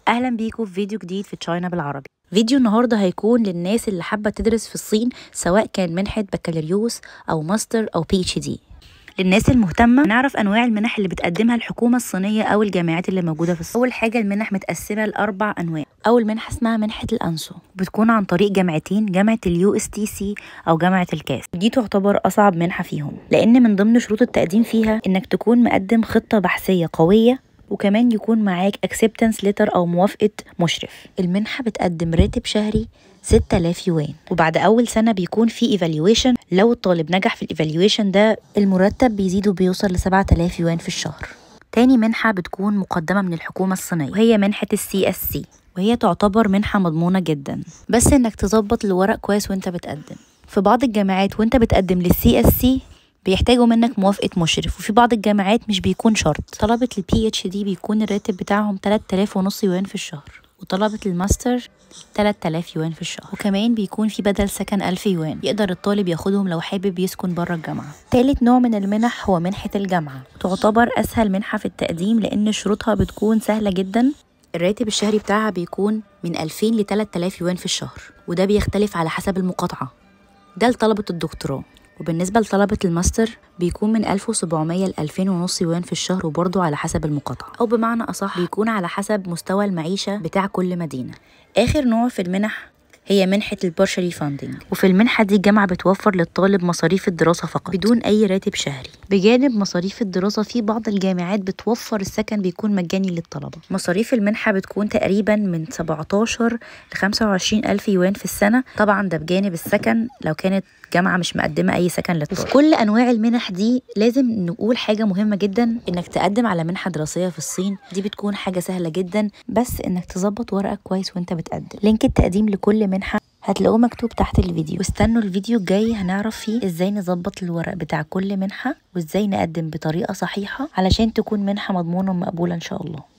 اهلا بيكم في فيديو جديد في تشاينا بالعربي فيديو النهارده هيكون للناس اللي حابه تدرس في الصين سواء كان منحه بكالوريوس او ماستر او بي اتش دي للناس المهتمه نعرف انواع المنح اللي بتقدمها الحكومه الصينيه او الجامعات اللي موجوده في الصين اول حاجه المنح متقسمه لاربع انواع اول منحه اسمها منحه الانسو بتكون عن طريق جامعتين جامعه اليو اس تي سي او جامعه الكاس دي تعتبر اصعب منحه فيهم لان من ضمن شروط التقديم فيها انك تكون مقدم خطه بحثيه قويه وكمان يكون معاك acceptance letter أو موافقة مشرف المنحة بتقدم راتب شهري 6000 يوان وبعد أول سنة بيكون في evaluation لو الطالب نجح في الايفالويشن ده المرتب بيزيد وبيوصل ل 7000 يوان في الشهر تاني منحة بتكون مقدمة من الحكومة الصينية وهي منحة السي اس سي وهي تعتبر منحة مضمونة جدا بس انك تظبط الورق كويس وانت بتقدم في بعض الجامعات وانت بتقدم للسي اس سي بيحتاجوا منك موافقة مشرف وفي بعض الجامعات مش بيكون شرط طلبة البي اتش دي بيكون الراتب بتاعهم 3000 ونص يوان في الشهر وطلبة الماستر 3000 يوان في الشهر وكمان بيكون في بدل سكن 1000 يوان يقدر الطالب ياخدهم لو حابب يسكن بره الجامعة تالت نوع من المنح هو منحة الجامعة تعتبر أسهل منحة في التقديم لأن شروطها بتكون سهلة جدا الراتب الشهري بتاعها بيكون من 2000 ل 3000 يوان في الشهر وده بيختلف على حسب المقاطعة ده لطلبة الدكتوراه وبالنسبة لطلبة الماستر بيكون من 1700 ل 2000 ونص يوان في الشهر وبرضه على حسب المقاطعة أو بمعنى أصح بيكون على حسب مستوى المعيشة بتاع كل مدينة آخر نوع في المنح هي منحة البارشلي فاندنج وفي المنحة دي الجامعة بتوفر للطالب مصاريف الدراسة فقط بدون أي راتب شهري بجانب مصاريف الدراسة في بعض الجامعات بتوفر السكن بيكون مجاني للطلبة مصاريف المنحة بتكون تقريبا من 17 ل 25 ألف يوان في السنة طبعا ده بجانب السكن لو كانت جامعة مش مقدمة أي سكن للطالب وفي كل أنواع المنح دي لازم نقول حاجة مهمة جدا إنك تقدم على منحة دراسية في الصين دي بتكون حاجة سهلة جدا بس إنك تظبط ورقك كويس وأنت بتقدم لينك التقديم لكل منحة هتلاقوه مكتوب تحت الفيديو واستنوا الفيديو الجاي هنعرف فيه ازاي نظبط الورق بتاع كل منحة وازاي نقدم بطريقة صحيحة علشان تكون منحة مضمونة ومقبولة ان شاء الله